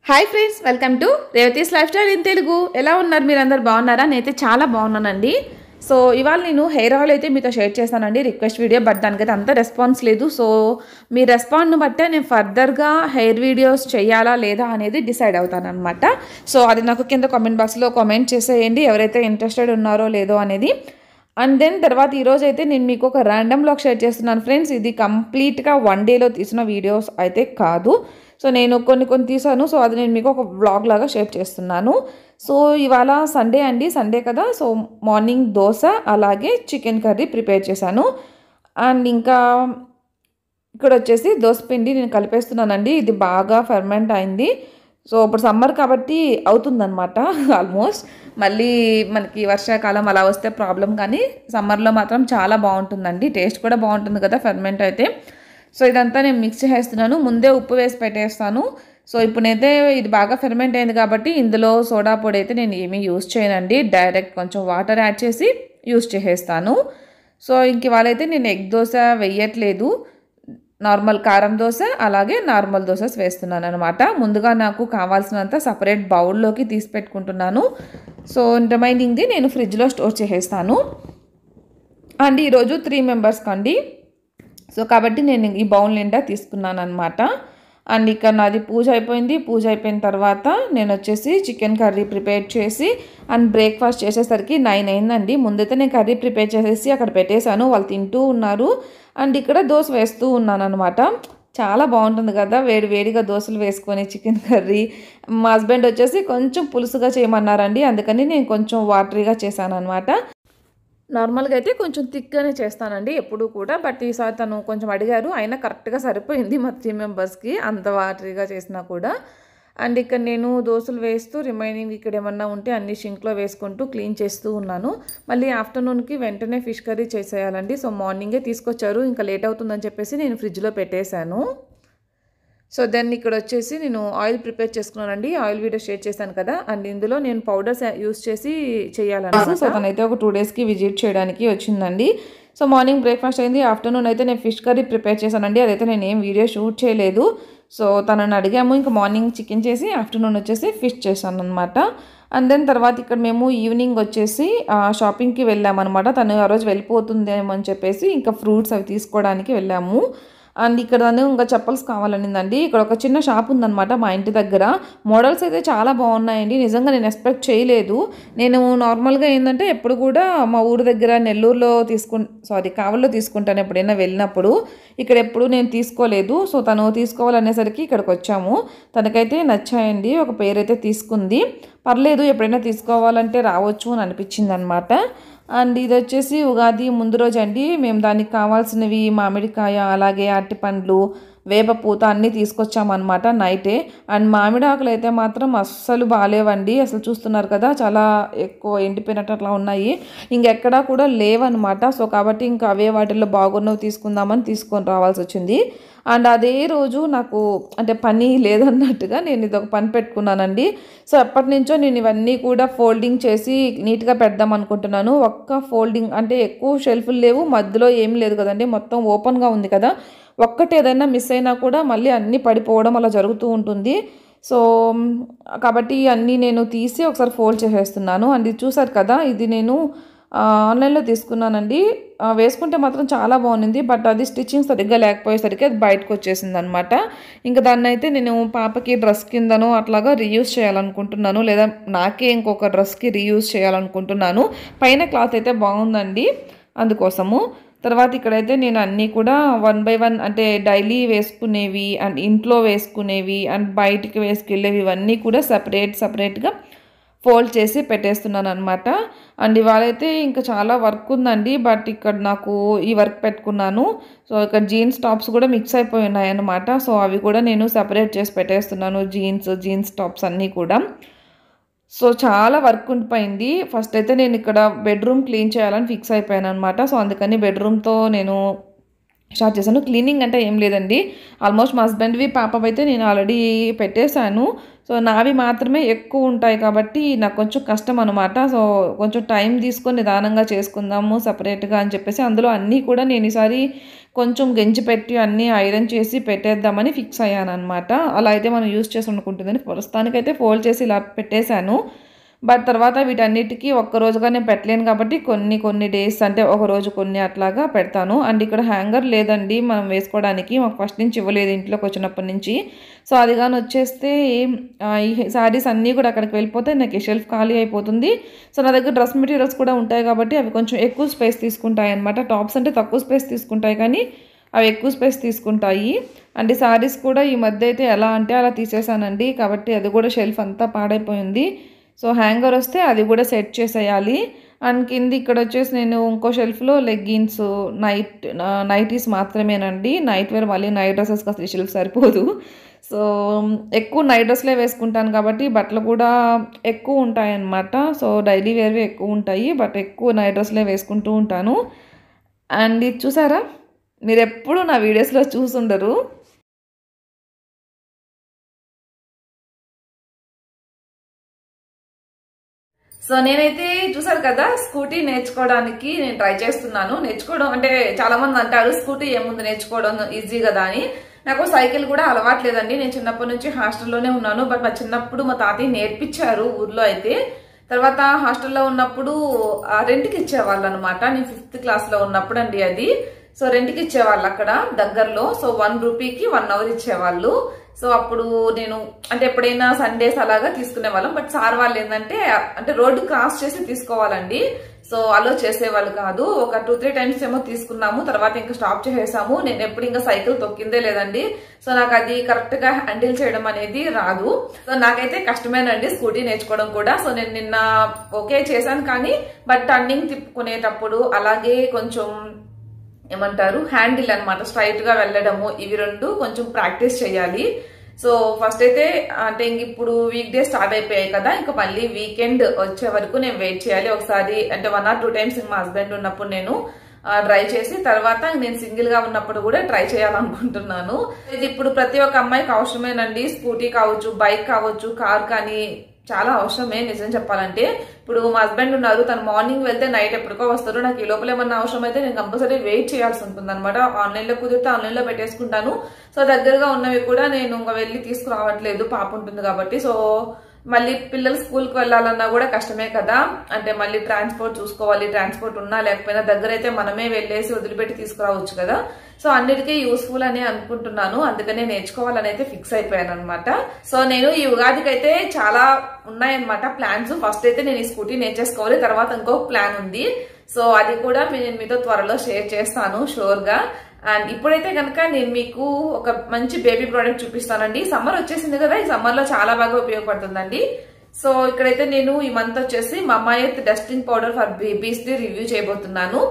hi friends welcome to Revathi's lifestyle in Telugu ఎలా ఉన్నారు మీరు అందరు బాగున్నారా నేనైతే చాలా బాగున్నానండి సో ఇవాళ నేను హెయిర్ ఆయిల్ అయితే మీతో షేర్ చేస్తానండి రిక్వెస్ట్ వీడియో బట్ దానికైతే అంత రెస్పాన్స్ లేదు సో మీ రెస్పాండ్ను బట్టే నేను ఫర్దర్గా హెయిర్ వీడియోస్ చేయాలా లేదా అనేది డిసైడ్ అవుతాను అనమాట సో అది నాకు కింద కామెంట్ బాక్స్లో కామెంట్ చేసేయండి ఎవరైతే ఇంట్రెస్టెడ్ ఉన్నారో లేదో అనేది అండ్ దెన్ తర్వాత ఈరోజు అయితే నేను మీకు ఒక ర్యాండమ్ బ్లాగ్ షేర్ చేస్తున్నాను ఫ్రెండ్స్ ఇది కంప్లీట్గా వన్ డేలో తీసిన వీడియోస్ అయితే కాదు సో నేను కొన్ని కొన్ని తీసాను సో అది నేను మీకు ఒక బ్లాగ్ లాగా షేర్ చేస్తున్నాను సో ఇవాళ సండే అండి సండే కదా సో మార్నింగ్ దోశ అలాగే చికెన్ కర్రీ ప్రిపేర్ చేశాను అండ్ ఇంకా ఇక్కడ వచ్చేసి దోసపిండి నేను కలిపేస్తున్నానండి ఇది బాగా ఫెర్మెంట్ అయింది సో ఇప్పుడు సమ్మర్ కాబట్టి అవుతుందన్నమాట ఆల్మోస్ట్ మళ్ళీ మనకి వర్షాకాలం అలా వస్తే ప్రాబ్లం కానీ సమ్మర్లో మాత్రం చాలా బాగుంటుందండి టేస్ట్ కూడా బాగుంటుంది కదా ఫెర్మెంట్ అయితే సో ఇదంతా నేను మిక్స్ చేస్తున్నాను ముందే ఉప్పు వేసి పెట్టేస్తాను సో ఇప్పుడైతే ఇది బాగా ఫెర్మెంట్ అయింది కాబట్టి ఇందులో సోడా పొడి అయితే నేను ఏమీ యూస్ చేయనండి డైరెక్ట్ కొంచెం వాటర్ యాడ్ చేసి యూస్ చేసేస్తాను సో ఇంక ఇవాళైతే నేను ఎగ్ దోశ వేయట్లేదు నార్మల్ కారం దోశ అలాగే నార్మల్ దోశస్ వేస్తున్నాను అనమాట ముందుగా నాకు కావాల్సినంత సపరేట్ బౌల్లోకి తీసి పెట్టుకుంటున్నాను సో రిమైనింగ్ది నేను ఫ్రిడ్జ్లో స్టోర్ చేసేస్తాను అండ్ ఈరోజు త్రీ మెంబర్స్కి అండి సో కాబట్టి నేను ఈ బౌల్ నిండా తీసుకున్నాను అనమాట అండ్ ఇక్కడ నాది పూజ అయిపోయింది పూజ అయిపోయిన తర్వాత నేను వచ్చేసి చికెన్ కర్రీ ప్రిపేర్ చేసి అండ్ బ్రేక్ఫాస్ట్ చేసేసరికి నైన్ అయిందండి ముందైతే నేను కర్రీ ప్రిపేర్ చేసేసి అక్కడ పెట్టేశాను వాళ్ళు తింటూ ఉన్నారు అండ్ ఇక్కడ దోశ వేస్తూ ఉన్నాను అనమాట చాలా బాగుంటుంది కదా వేడి వేడిగా దోశలు వేసుకొని చికెన్ కర్రీ మా హస్బెండ్ వచ్చేసి కొంచెం పులుసుగా చేయమన్నారండి అందుకని నేను కొంచెం వాటరీగా చేశాను అనమాట నార్మల్గా అయితే కొంచెం థిక్గానే చేస్తానండి ఎప్పుడు కూడా బట్ ఈసారి తను కొంచెం అడిగారు అయినా కరెక్ట్గా సరిపోయింది మా త్రీ మెంబర్స్కి అంత వాటరీగా చేసినా కూడా అండ్ ఇక్కడ నేను దోశలు వేస్తూ రిమైనింగ్ ఇక్కడ ఏమన్నా ఉంటే అన్ని షింక్లో వేసుకుంటూ క్లీన్ చేస్తూ ఉన్నాను మళ్ళీ ఆఫ్టర్నూన్కి వెంటనే ఫిష్ కర్రీ చేసేయాలండి సో మార్నింగే తీసుకొచ్చారు ఇంకా లేట్ అవుతుందని చెప్పేసి నేను ఫ్రిడ్జ్లో పెట్టేశాను సో దెన్ ఇక్కడ వచ్చేసి నేను ఆయిల్ ప్రిపేర్ చేసుకున్నానండి ఆయిల్ వీడియో షేర్ చేశాను కదా అండ్ ఇందులో నేను పౌడర్స్ యూస్ చేసి చేయాలన్నమాట సో తనైతే ఒక టూ డేస్కి విజిట్ చేయడానికి వచ్చిందండి సో మార్నింగ్ బ్రేక్ఫాస్ట్ అయింది ఆఫ్టర్నూన్ అయితే నేను ఫిష్ కర్రీ ప్రిపేర్ చేశానండి అదైతే నేను ఏం వీడియో షూట్ చేయలేదు సో తనని అడిగాము ఇంకా మార్నింగ్ చికెన్ చేసి ఆఫ్టర్నూన్ వచ్చేసి ఫిష్ చేశాను అనమాట అండ్ దెన్ తర్వాత ఇక్కడ మేము ఈవినింగ్ వచ్చేసి షాపింగ్కి వెళ్ళామన్నమాట తను ఆ రోజు వెళ్ళిపోతుందేమో అని చెప్పేసి ఇంకా ఫ్రూట్స్ అవి తీసుకోవడానికి వెళ్ళాము అండ్ ఇక్కడ ఇంకా చెప్పల్స్ కావాలనిందండి ఇక్కడ ఒక చిన్న షాప్ ఉందన్నమాట మా ఇంటి దగ్గర మోడల్స్ అయితే చాలా బాగున్నాయండి నిజంగా నేను ఎక్స్పెక్ట్ చేయలేదు నేను నార్మల్గా ఏంటంటే ఎప్పుడు కూడా మా ఊరు దగ్గర నెల్లూరులో తీసుకు సారీ కావల్లో తీసుకుంటాను ఎప్పుడైనా వెళ్ళినప్పుడు ఇక్కడ ఎప్పుడు నేను తీసుకోలేదు సో తను తీసుకోవాలనేసరికి ఇక్కడికి వచ్చాము తనకైతే నచ్చాయండి ఒక పేరు అయితే తీసుకుంది పర్లేదు ఎప్పుడైనా తీసుకోవాలంటే రావచ్చు అని అనిపించింది అనమాట అండ్ ఇది వచ్చేసి ఉగాది ముందు రోజు అండి మేము దానికి కావాల్సినవి మామిడికాయ అలాగే అరటిపండ్లు వేప పూత అన్నీ తీసుకొచ్చామన్నమాట నైటే అండ్ మామిడి ఆకులు అయితే మాత్రం అస్సలు బాగాలేవండి అసలు చూస్తున్నారు కదా చాలా ఎక్కువ ఎండిపోయినట్టు అట్లా ఉన్నాయి ఇంకెక్కడా కూడా లేవన్నమాట సో కాబట్టి ఇంకా అవే వాటిల్లో బాగున్నవి తీసుకుందామని తీసుకొని రావాల్సి వచ్చింది అండ్ అదే రోజు నాకు అంటే పని లేదన్నట్టుగా నేను ఇది ఒక పని పెట్టుకున్నానండి సో ఎప్పటి నుంచో నేను ఇవన్నీ కూడా ఫోల్డింగ్ చేసి నీట్గా పెడదాం అనుకుంటున్నాను ఒక్క ఫోల్డింగ్ అంటే ఎక్కువ షెల్ఫ్లు లేవు మధ్యలో ఏం లేదు కదండి మొత్తం ఓపెన్గా ఉంది కదా ఒక్కటి ఏదైనా మిస్ అయినా కూడా మళ్ళీ అన్నీ పడిపోవడం అలా జరుగుతూ ఉంటుంది సో కాబట్టి అన్నీ నేను తీసి ఒకసారి ఫోల్డ్ చేసేస్తున్నాను అండ్ ఇది చూసారు కదా ఇది నేను ఆన్లైన్లో తీసుకున్నానండి వేసుకుంటే మాత్రం చాలా బాగుంది బట్ అది స్టిచ్చింగ్ సరిగ్గా లేకపోయేసరికి అది బయటకు వచ్చేసింది అనమాట ఇంకా దాన్ని అయితే నేను పాపకి డ్రెస్ కిందను అట్లాగా రీయూజ్ చేయాలనుకుంటున్నాను లేదా నాకే ఇంకొక డ్రెస్కి రీయూజ్ చేయాలనుకుంటున్నాను పైన క్లాత్ అయితే బాగుందండి అందుకోసము తర్వాత ఇక్కడైతే నేను అన్నీ కూడా వన్ బై వన్ అంటే డైలీ వేసుకునేవి అండ్ ఇంట్లో వేసుకునేవి అండ్ బయటికి వేసుకెళ్ళేవి ఇవన్నీ కూడా సపరేట్ సపరేట్గా ఫోల్డ్ చేసి పెట్టేస్తున్నాను అనమాట అండ్ ఇవాళైతే ఇంకా చాలా వర్క్ ఉందండి బట్ ఇక్కడ నాకు ఈ వర్క్ పెట్టుకున్నాను సో ఇక్కడ జీన్స్ టాప్స్ కూడా మిక్స్ అయిపోయి ఉన్నాయన్నమాట సో అవి కూడా నేను సపరేట్ చేసి పెట్టేస్తున్నాను జీన్స్ జీన్స్ టాప్స్ అన్నీ కూడా సో చాలా వర్క్ ఉండిపోయింది ఫస్ట్ అయితే నేను ఇక్కడ బెడ్రూమ్ క్లీన్ చేయాలని ఫిక్స్ అయిపోయాను అనమాట సో అందుకని బెడ్రూమ్తో నేను స్టార్ట్ చేశాను క్లీనింగ్ అంటే ఏం లేదండి ఆల్మోస్ట్ మా హస్బెండ్వి పాపవి అయితే నేను ఆల్రెడీ పెట్టేశాను సో నావి మాత్రమే ఎక్కువ ఉంటాయి కాబట్టి నాకు కొంచెం కష్టం అనమాట సో కొంచెం టైం తీసుకొని నిదానంగా చేసుకుందాము సపరేట్గా అని చెప్పేసి అందులో అన్నీ కూడా నేను ఈసారి కొంచెం గెంజి పెట్టి అన్నీ ఐరన్ చేసి పెట్టేద్దామని ఫిక్స్ అయ్యాను అనమాట అలా అయితే మనం యూస్ చేసి అనుకుంటుందని ప్రస్తుతానికైతే ఫోల్డ్ చేసి ఇలా పెట్టేశాను బట్ తర్వాత వీటన్నిటికీ ఒక్క రోజుగా నేను పెట్టలేను కాబట్టి కొన్ని కొన్ని డేస్ అంటే ఒక రోజు కొన్ని అట్లాగా పెడతాను అండ్ ఇక్కడ హ్యాంగర్ లేదండి మనం వేసుకోవడానికి మాకు ఫస్ట్ నుంచి ఇవ్వలేదు ఇంట్లోకి వచ్చినప్పటి నుంచి సో అది కానీ వచ్చేస్తే ఆ, ఈ శారీస్ అన్నీ కూడా అక్కడికి వెళ్ళిపోతే నాకు ఈ షెల్ఫ్ ఖాళీ అయిపోతుంది సో నా దగ్గర డ్రెస్ మెటీరియల్స్ కూడా ఉంటాయి కాబట్టి అవి కొంచెం ఎక్కువ స్పేస్ తీసుకుంటాయి అనమాట టాప్స్ అంటే తక్కువ స్పేస్ తీసుకుంటాయి కానీ అవి ఎక్కువ స్పేస్ తీసుకుంటాయి అండ్ ఈ సారీస్ కూడా ఈ మధ్య అయితే ఎలా అంటే అలా తీసేసానండి కాబట్టి అది కూడా షెల్ఫ్ అంతా పాడైపోయింది సో హ్యాంగర్ వస్తే అది కూడా సెట్ చేసేయాలి అండ్ కింద ఇక్కడ వచ్చేసి నేను ఇంకో షెల్ఫ్లో లెగ్గిన్స్ నైట్ నైటీస్ మాత్రమేనండి నైట్ వేర్ మళ్ళీ నైట్ డ్రెస్సెస్కి అసలు ఈ షెల్ఫ్ సరిపోదు సో ఎక్కువ నైట్ డ్రెస్లే వేసుకుంటాను కాబట్టి బట్టలు కూడా ఎక్కువ ఉంటాయి అన్నమాట సో డైలీ వేర్వి ఎక్కువ ఉంటాయి బట్ ఎక్కువ నైట్ డ్రెస్లే వేసుకుంటూ ఉంటాను అండ్ ఇది చూసారా మీరు ఎప్పుడు నా వీడియోస్లో చూసుండరు సో నేనైతే చూసారు కదా స్కూటీ నేర్చుకోవడానికి నేను ట్రై చేస్తున్నాను నేర్చుకోవడం అంటే చాలా మంది అంటారు స్కూటీ ఏముంది నేర్చుకోవడం ఈజీ కదా అని నాకు సైకిల్ కూడా అలవాట్లేదండి నేను చిన్నప్పటి నుంచి హాస్టల్లోనే ఉన్నాను బట్ మా చిన్నప్పుడు మా తాతయ్య నేర్పించారు ఊర్లో అయితే తర్వాత హాస్టల్లో ఉన్నప్పుడు ఆ, రెంట్కి ఇచ్చేవాళ్ళు అనమాట నేను ఫిఫ్త్ క్లాస్ లో ఉన్నప్పుడు అండి అది సో రెంట్కి ఇచ్చేవాళ్ళు అక్కడ దగ్గరలో సో వన్ రూపీకి వన్ అవర్ ఇచ్చేవాళ్ళు సో అప్పుడు నేను అంటే ఎప్పుడైనా సండేస్ అలాగా తీసుకునే వాళ్ళం బట్ సార్ వాళ్ళు ఏంటంటే అంటే రోడ్డు క్రాస్ చేసి తీసుకోవాలండి సో అలో చేసేవాళ్ళు కాదు ఒక టూ త్రీ టైమ్స్ ఏమో తీసుకున్నాము తర్వాత ఇంకా స్టాప్ చేసేసాము నేను ఎప్పుడు ఇంకా సైకిల్ తొక్కిందే లేదండి సో నాకు అది కరెక్ట్ గా హ్యాండిల్ చేయడం అనేది రాదు సో నాకైతే కష్టమేనండి స్కూటీ నేర్చుకోవడం కూడా సో నేను నిన్న ఓకే చేశాను కానీ బట్ టర్నింగ్ తిప్పుకునేటప్పుడు అలాగే కొంచెం ఏమంటారు హ్యాండిల్ అనమాట స్ట్రైట్ గా వెళ్ళడము ఇవి రెండు కొంచెం ప్రాక్టీస్ చేయాలి సో ఫస్ట్ అయితే అంటే ఇంక ఇప్పుడు వీక్ డే స్టార్ట్ అయిపోయాయి కదా ఇంకా మళ్ళీ వీకెండ్ వచ్చే వరకు నేను వెయిట్ చేయాలి ఒకసారి అంటే వన్ ఆర్ టూ టైమ్స్ మా హస్బెండ్ ఉన్నప్పుడు నేను ట్రై చేసి తర్వాత నేను సింగిల్ గా ఉన్నప్పుడు కూడా ట్రై చేయాలనుకుంటున్నాను ఇది ఇప్పుడు ప్రతి ఒక్క అమ్మాయికి అవసరమేనండి స్కూటీ కావచ్చు బైక్ కావచ్చు కార్ కానీ చాలా అవసరమే నిజం చెప్పాలంటే ఇప్పుడు మా హస్బెండ్ ఉన్నారు తను మార్నింగ్ వెళ్తే నైట్ ఎప్పటికో వస్తారు నాకు ఈ లోపల ఏమన్నా అవసరం అయితే నేను కంపల్సరీ వెయిట్ చేయాల్సి ఉంటుంది అనమాట ఆన్లైన్ లో కుదిరితే ఆన్లైన్ లో పెట్టేసుకుంటాను సో దగ్గరగా ఉన్నవి కూడా నేను ఇంకా వెళ్ళి తీసుకురావట్లేదు పాప ఉంటుంది కాబట్టి సో మళ్ళీ పిల్లలు స్కూల్కి వెళ్ళాలన్నా కూడా కష్టమే కదా అంటే మళ్ళీ ట్రాన్స్పోర్ట్ చూసుకోవాలి ట్రాన్స్పోర్ట్ ఉన్నా లేకపోయినా దగ్గర అయితే మనమే వెళ్ళేసి వదిలిపెట్టి తీసుకురావచ్చు కదా సో అన్నిటికీ యూస్ఫుల్ అని అనుకుంటున్నాను అందుకనే నేర్చుకోవాలని అయితే ఫిక్స్ అయిపోయాను అనమాట సో నేను ఈ ఉగాదికి అయితే చాలా ఉన్నాయన్నమాట ప్లాన్స్ ఫస్ట్ అయితే నేను ఈ స్కూటీ నేర్చేసుకోవాలి తర్వాత ఇంకో ప్లాన్ ఉంది సో అది కూడా నేను మీతో త్వరలో షేర్ చేస్తాను షూర్ గా అండ్ ఇప్పుడైతే కనుక నేను మీకు ఒక మంచి బేబీ ప్రోడక్ట్ చూపిస్తానండి సమ్మర్ వచ్చేసింది కదా ఈ సమ్మర్ లో చాలా బాగా ఉపయోగపడుతుందండి సో ఇక్కడైతే నేను ఈ మంత్ వచ్చేసి Mamaearth dusting powder for babies the review చేయబోతున్నాను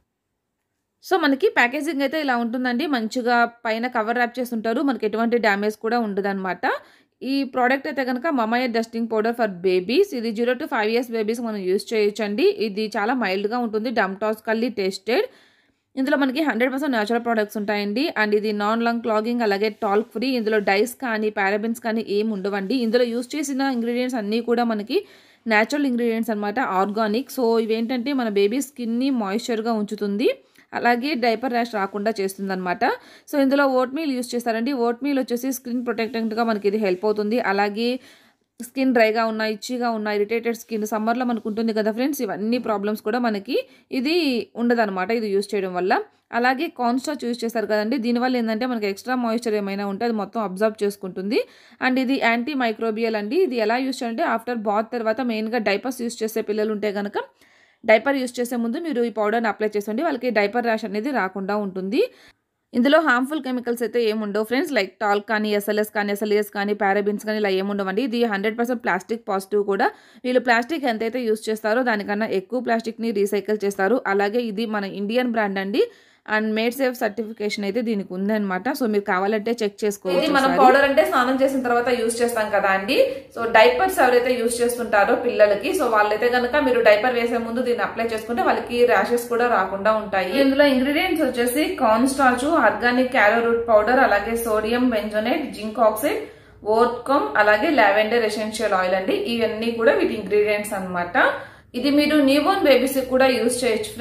సో మనకి ప్యాకేజింగ్ అయితే ఇలా ఉంటుందండి మంచిగా పైన కవర్ ర్యాప్ చేసి ఉంటారు మనకి ఎటువంటి డ్యామేజ్ కూడా ఉండదన్నమాట ఈ ప్రోడక్ట్ అయితే కనుక మమాయ డస్టింగ్ పౌడర్ ఫర్ బేబీస్ ఇది zero to five years babies మనం యూస్ చేయొచ్చండి ఇది చాలా మైల్డ్గా ఉంటుంది డమ్టాస్ కల్లి టెస్టెడ్ ఇందులో మనకి హండ్రెడ్ పర్సెంట్ న్యాచురల్ ప్రోడక్ట్స్ ఉంటాయండి అండ్ ఇది నాన్ లంగ్ క్లాగింగ్ అలాగే టాల్క్ ఫ్రీ ఇందులో డైస్ కానీ పారాబిన్స్ కానీ ఏం ఉండవండి ఇందులో యూస్ చేసిన ఇంగ్రీడియంట్స్ అన్నీ కూడా మనకి న్యాచురల్ ఇంగ్రీడియంట్స్ అనమాట ఆర్గానిక్ సో ఇవేంటంటే మన బేబీ స్కిన్ని మాయిశ్చర్గా ఉంచుతుంది అలాగే డైపర్ ర్యాష్ రాకుండా చేస్తుంది అనమాట సో ఇందులో ఓట్ మీల్ యూస్ చేస్తారండి ఓట్ మీల్ వచ్చేసి స్కిన్ ప్రొటెక్టెంట్గా మనకి ఇది హెల్ప్ అవుతుంది అలాగే స్కిన్ డ్రైగా ఉన్న ఇచ్చిగా ఉన్న ఇరిటేటెడ్ స్కిన్ సమ్మర్లో మనకు ఉంటుంది కదా ఫ్రెండ్స్ ఇవన్నీ ప్రాబ్లమ్స్ కూడా మనకి ఇది ఉండదన్నమాట ఇది యూస్ చేయడం వల్ల అలాగే కాన్స్టాచ్ యూస్ చేస్తారు కదండి దీనివల్ల ఏంటంటే మనకి ఎక్స్ట్రా మాయిశ్చర్ ఏమైనా ఉంటే అది మొత్తం అబ్జర్వ్ చేసుకుంటుంది అండ్ ఇది యాంటీ మైక్రోబియల్ అండి ఇది ఎలా యూస్ చేయాలంటే ఆఫ్టర్ బాత్ తర్వాత మెయిన్గా డైపర్స్ యూస్ చేసే పిల్లలు ఉంటే కనుక డైపర్ యూస్ చేసే ముందు మీరు ఈ పౌడర్ని అప్లై చేసండి వాళ్ళకి డైపర్ ర్యాష్ అనేది రాకుండా ఉంటుంది ఇందులో హార్మ్ఫుల్ కెమికల్స్ అయితే ఏముండవు ఫ్రెండ్స్ లైక్ టాల్క్ కానీ ఎస్ఎల్ఎస్ కానీ ఎస్ఎల్ఎస్ కానీ పారాబిన్స్ కానీ ఇలా ఏముండవండి ఇది హండ్రెడ్ పర్సెంట్ ప్లాస్టిక్ పాజిటివ్ కూడా వీళ్ళు ప్లాస్టిక్ ఎంతైతే యూస్ చేస్తారో దానికన్నా ఎక్కువ ప్లాస్టిక్ని రీసైకిల్ చేస్తారు అలాగే ఇది మన ఇండియన్ బ్రాండ్ అండి అండ్ మేడ్ సేఫ్ సర్టిఫికేషన్ అయితే దీనికి ఉందన్నమాట సో మీరు కావాలంటే చెక్ చేసుకోవచ్చు ఇది మనం పౌడర్ అంటే స్నానం చేసిన తర్వాత యూస్ చేస్తాం కదా అండి సో డైపర్స్ ఎవరైతే యూస్ చేస్తుంటారో పిల్లలకి సో వాళ్ళైతే కనుక మీరు డైపర్ వేసే ముందు దీన్ని అప్లై చేసుకుంటే వాళ్ళకి ర్యాషెస్ కూడా రాకుండా ఉంటాయి ఇందులో ఇంగ్రీడియంట్స్ వచ్చేసి corn starch organic arrowroot powder అలాగే సోడియం బెంజోనేట్ జింక్ ఆక్సైడ్ ఓట్కమ్ అలాగే లావెండర్ ఎసెన్షియల్ ఆయిల్ అండి ఇవన్నీ కూడా వీటి ఇంగ్రీడియంట్స్ అన్నమాట ఇది మీరు న్యూబోర్న్ బేబీస్ కూడా యూస్ చేయొచ్చు ఫ్రెండ్స్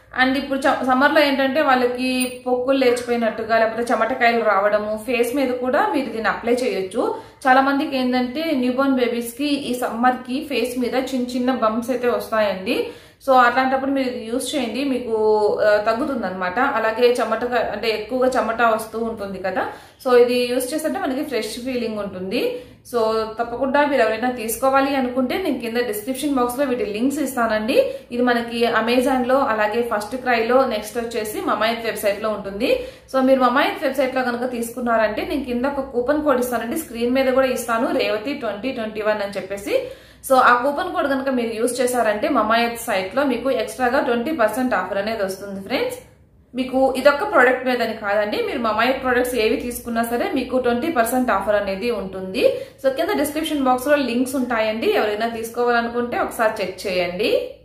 అండ్ ఇప్పుడు సమ్మర్లో ఏంటంటే వాళ్ళకి పొక్కులు లేచిపోయినట్టుగా లేకపోతే చెమటకాయలు రావడము ఫేస్ మీద కూడా మీరు దీన్ని అప్లై చేయొచ్చు చాలా మందికి ఏంటంటే న్యూబోర్న్ బేబీస్ కి ఈ సమ్మర్ కి ఫేస్ మీద చిన్న చిన్న బంప్స్ అయితే వస్తాయండి సో అట్లాంటప్పుడు మీరు ఇది యూస్ చేయండి మీకు తగ్గుతుంది అనమాట అలాగే చెమట అంటే ఎక్కువగా చెమట వస్తూ ఉంటుంది కదా సో ఇది యూస్ చేస్తుంటే మనకి ఫ్రెష్ ఫీలింగ్ ఉంటుంది సో తప్పకుండా మీరు ఎవరైనా తీసుకోవాలి అనుకుంటే నేను కింద డిస్క్రిప్షన్ బాక్స్ లో వీటి లింక్స్ ఇస్తానండి ఇది మనకి అమెజాన్ లో అలాగే ఫస్ట్ క్రై లో నెక్స్ట్ వచ్చేసి మమాయిత్ వెబ్సైట్ లో ఉంటుంది సో మీరు మమాయిత్ వెబ్సైట్ లో కనుక తీసుకున్నారంటే నేను కింద ఒక కూపన్ కోడ్ ఇస్తానండి స్క్రీన్ మీద కూడా ఇస్తాను రేవతి ట్వంటీ ట్వంటీ వన్ అని చెప్పేసి సో ఆ కూపన్ కోడ్ కనుక మీరు యూస్ చేశారంటే మమాయత్ సైట్ లో మీకు ఎక్స్ట్రాగా ట్వంటీ పర్సెంట్ ఆఫర్ అనేది వస్తుంది ఫ్రెండ్స్ మీకు ఇదొక్క ప్రోడక్ట్ మీదని కాదండి మీరు మమాయత్ ప్రొడక్ట్స్ ఏవి తీసుకున్నా సరే మీకు ట్వంటీ పర్సెంట్ ఆఫర్ అనేది ఉంటుంది సో కింద డిస్క్రిప్షన్ బాక్స్ లో లింక్స్ ఉంటాయండి ఎవరైనా తీసుకోవాలనుకుంటే ఒకసారి చెక్ చేయండి